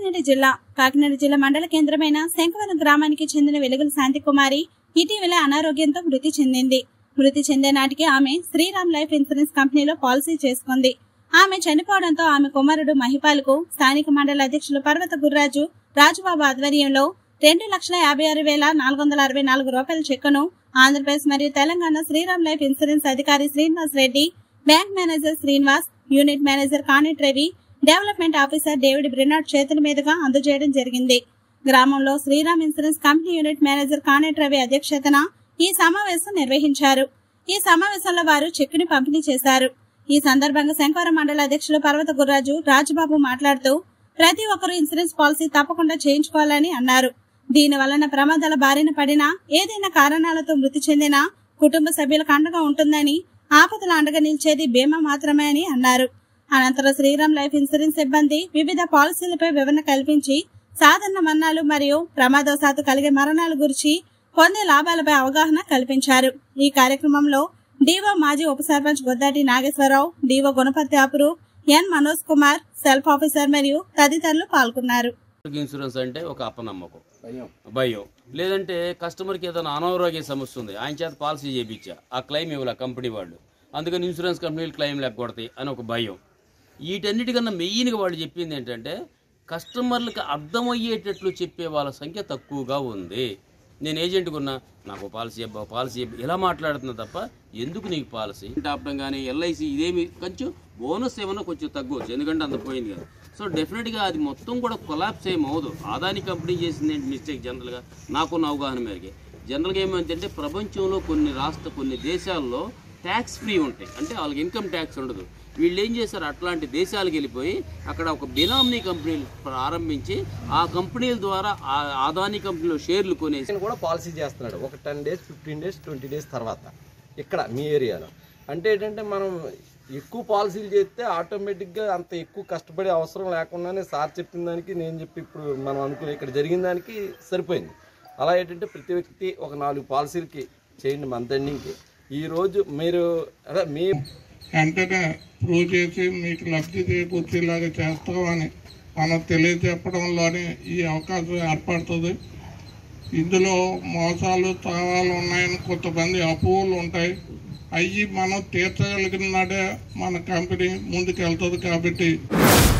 కాకినాడ జిల్లా కాకినాడ జిల్లా మండల కేంద్రమైన శంఖవరం గ్రామానికి చెందిన వెలుగుల శాంతికుమారి ఇటీవల అనారోగ్యంతో మృతి చెందింది మృతి చెందే నాటికి ఆమె శ్రీరామ్ లైఫ్ ఇన్సూరెన్స్ కంపెనీలో పాలసీ చేసుకుంది ఆమె చనిపోవడంతో ఆమె కుమారుడు మహిపాలకు స్థానిక మండల అధ్యక్షులు పర్వత గుర్రాజు రాజుబాబు ఆధ్వర్యంలో రెండు లక్షల యాభై ఆరు వేల నాలుగు వందల అరవై నాలుగు రూపాయల చెక్కును ఆంధ్రప్రదేశ్ మరియు తెలంగాణ శ్రీరామ్ లైఫ్ ఇన్సూరెన్స్ అధికారి Srinivas Reddy bank manager Srinivas unit manager కానిట్ రవి డెవలప్మెంట్ ఆఫీసర్ డేవిడ్ బ్రినాడ్ చేతుల మీదుగా అందజేయడం జరిగింది గ్రామంలో Shriram insurance company unit manager కానిట్ రవి అధ్యక్షతన ఈ సమావేశం నిర్వహించారు ఈ సమావేశంలో వారు చెక్కుని పంపిణీ చేశారు ఈ సందర్భంగా శంకవరం మండల అధ్యక్షులు పర్వత గుర్రాజు రాజుబాబు మాట్లాడుతూ ప్రతి ఒక్కరూ ఇన్సూరెన్స్ పాలసీ తప్పకుండా చేయించుకోవాలని అన్నారు దీని వలన ప్రమాదాల బారిన పడినా ఏదైనా కారణాలతో మృతి చెందినా కుటుంబ సభ్యులకు అండగా ఉంటుందని ఆపదల అండగా నిలిచేది బీమా మాత్రమే అని అన్నారు అనంతరం శ్రీరామ్ లైఫ్ ఇన్సూరెన్స్ సిబ్బంది వివిధ పాలసీలపై వివరణ కల్పించి సాధారణ మరణాలు మరియు ప్రమాదవశాత్తు కలిగే మరణాల గురించి పొందే లాభాలపై అవగాహన కల్పించారు ఈ కార్యక్రమంలో డివో మాజీ ఉప సర్పంచ్ గొద్దాటి నాగేశ్వరరావు డివో గుణపతి అపురు N Manoj Kumar self officer మరియు తదితరులు పాల్గొన్నారు ఆరోగ్య ఇన్సూరెన్స్ అంటే ఒక అపనమ్మకం భయం లేదంటే కస్టమర్కి ఏదైనా అనారోగ్య సమస్య ఉంది ఆయన చేత పాలసీ చేయించా ఆ క్లెయిమ్ ఇవ్వాల కంపెనీ వాళ్ళు అందుకని ఇన్సూరెన్స్ కంపెనీలు క్లెయిమ్ లేకొడతాయి అని ఒక భయం వీటన్నిటికన్నా మెయిన్గా వాళ్ళు చెప్పింది ఏంటంటే కస్టమర్లకు అర్థమయ్యేటట్లు చెప్పే వాళ్ళ సంఖ్య తక్కువగా ఉంది నేను ఏజెంట్ కొన్నా నాకు పాలసీ ఇవ్వ పాలసీ ఇవ్వ ఇలా మాట్లాడుతున్నా తప్ప ఎందుకు నీకు పాలసీ టాపడం కానీ ఎల్ఐసి ఇదేమి కొంచెం బోనస్ ఏమన్నా కొంచెం తగ్గవచ్చు ఎందుకంటే అంత పోయింది కదా సో డెఫినెట్గా అది మొత్తం కూడా కొలాప్స్ ఏం అవ్వదు ఆదాని కంపెనీ చేసింది ఏంటి మిస్టేక్ జనరల్గా నాకున్న అవగాహన మేరకి జనరల్గా ఏమైందంటే ప్రపంచంలో కొన్ని రాష్ట్ర కొన్ని దేశాల్లో ట్యాక్స్ ఫ్రీ ఉంటాయి అంటే వాళ్ళకి ఇన్కమ్ ట్యాక్స్ ఉండదు వీళ్ళు ఏం చేశారు అట్లాంటి దేశాలకు వెళ్ళిపోయి అక్కడ ఒక బినామీ కంపెనీలు ప్రారంభించి ఆ కంపెనీల ద్వారా ఆ ఆదాని కంపెనీలో షేర్లు కొనేసి ఆయన కూడా పాలసీ చేస్తున్నాడు ఒక ten days fifteen days twenty days తర్వాత ఇక్కడ మీ ఏరియాలో అంటే ఏంటంటే మనం ఎక్కువ పాలసీలు చేస్తే ఆటోమేటిక్గా అంత ఎక్కువ కష్టపడే అవసరం లేకుండానే సార్ చెప్పిన దానికి నేను చెప్పి ఇప్పుడు మనం అనుకునే ఇక్కడ జరిగిన దానికి సరిపోయింది అలా ఏంటంటే ప్రతి వ్యక్తి ఒక నాలుగు పాలసీలకి చేయండి మంత్ ఎండింగ్కి ఈరోజు మీరు అదే మీ వెంటనే ప్రూవ్ చేసి మీకు లబ్ధి చేకూర్చేలాగా చేస్తామని మనం తెలియజెప్పడంలోనే ఈ అవకాశం ఏర్పడుతుంది ఇందులో మోసాలు తావాలు ఉన్నాయని కొంతమంది అపోహలు ఉంటాయి అవి మనం తీర్చగలిగిన నాడే మన కంపెనీ ముందుకు వెళ్తుంది కాబట్టి